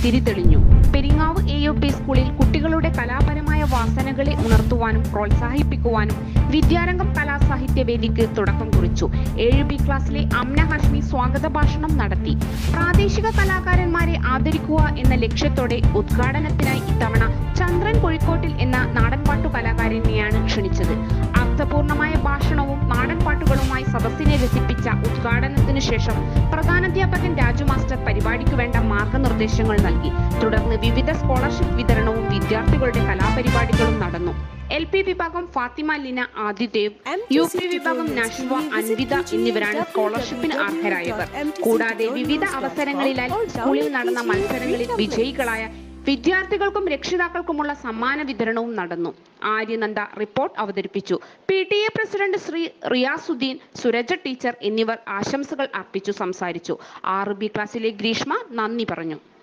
തിരിതെളിഞ്ഞു Peringav A U P സ്കൂളിൽ കുട്ടികളുടെ കലാപരമായ വാസനകളെ ഉണർത്തുവാനും പ്രോത്സാഹിപ്പിക്കുവാനും വിദ്യാരംഗം കലാസാഹിത്യ വേദിക്ക് തുടക്കം കുറിച്ചു ഏഴ് ബി ക്ലാസ്സിലെ അമ്ന ഹഷ്മി സ്വാഗത ഭാഷണം നടത്തി പ്രാദേശിക കലാകാരന്മാരെ ആദരിക്കുക എന്ന ലക്ഷ്യത്തോടെ ഉദ്ഘാടനത്തിനായി ഇത്തവണ ചന്ദ്രൻ കോഴിക്കോട്ടിൽ എന്ന നാടൻപാട്ടു കലാകാരനെയാണ് ക്ഷണിച്ചത് അർത്ഥപൂർണമായ ഭാഷണവും നാടൻപാട്ടുകളുമായി സദസ്സിനെ രസിപ്പിച്ച ഉദ്ഘാടനത്തിനു ശേഷം പ്രധാനാധ്യാപകൻ രാജു മാസ്റ്റർ പരിപാടിക്ക് വേണ്ട മാർഗനിർദ്ദേശങ്ങൾ നൽകി തുടർന്ന് വിവിധ സ്കോളർഷിപ്പ് വിതരണവും വിദ്യാർത്ഥികളുടെ കലാപരിപാടികളും നടന്നു എൽ പി വിഭാഗം ഫാത്തിമ ലിന ആദിദേവ് യു പി വിഭാഗം നഷ്വ അൻവിത എന്നിവരാണ് സ്കോളർഷിപ്പിന് അർഹരായവർ കൂടാതെ വിവിധ അവസരങ്ങളിലായി സ്കൂളിൽ നടന്ന മത്സരങ്ങളിൽ വിജയികളായ വിദ്യാർത്ഥികൾക്കും രക്ഷിതാക്കൾക്കുമുള്ള സമ്മാന വിതരണവും നടന്നു ആര്യനന്ദ റിപ്പോർട്ട് അവതരിപ്പിച്ചു P T A president Shri Riyasudheen Suraja teacher എന്നിവർ ആശംസകൾ അർപ്പിച്ചു സംസാരിച്ചു ആറ് ബി ക്ലാസ്സിലെ ഗ്രീഷ്മ നന്ദി പറഞ്ഞു